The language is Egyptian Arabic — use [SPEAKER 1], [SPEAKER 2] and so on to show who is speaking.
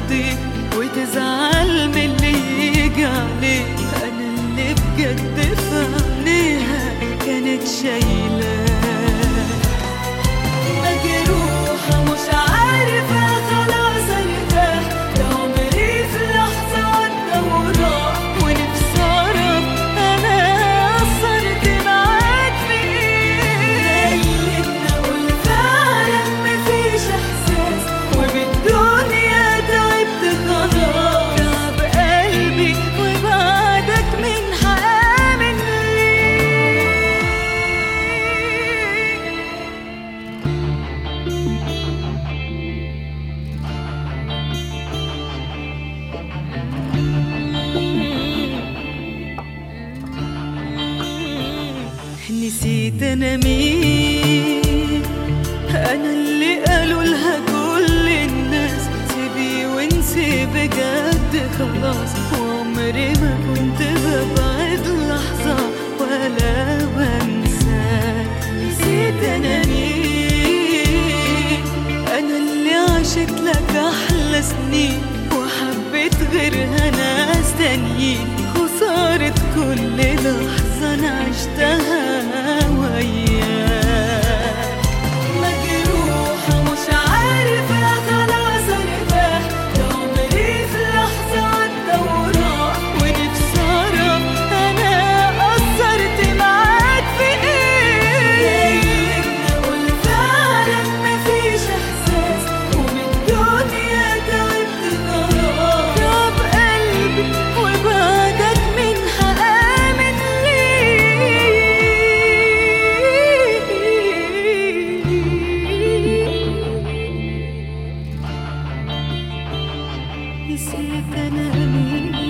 [SPEAKER 1] يرضيك وتزعل من اللي يجي عليك انا اللي بجد في عينيها كانت شايلة مجروحة مش عارفة خلاص ارتاح ده عمري في لحظة عدى وراح ونفسي اعرف انا قصرت معاك في ايه خلتني اقول فعلا مفيش احساس وبالدنيا تعبت خلاص تعب قلبي وبعدك من حامل ليه نسيت انا مين انا اللي قالوا لها كل الناس سيبي وانسي بجد خلاص وعمري ما كنت ببعد لحظة ولا بنساك نسيت انا مين انا اللي عشت لك احلى سنين وحبيت غيرها ناس تانيين خسارة كل لحظة انا عشتها وياك مجروحة مش عارفة خلاص ارتاح ده عمري في لحظة عدى وراح ونفسي اعرف انا قصرت معاك في ايه خلتني اقول فعلا مفيش احساس وبالدنيا تعبت خلاص تعب قلبي وبعدك من هآمن ليه نسيت انا مين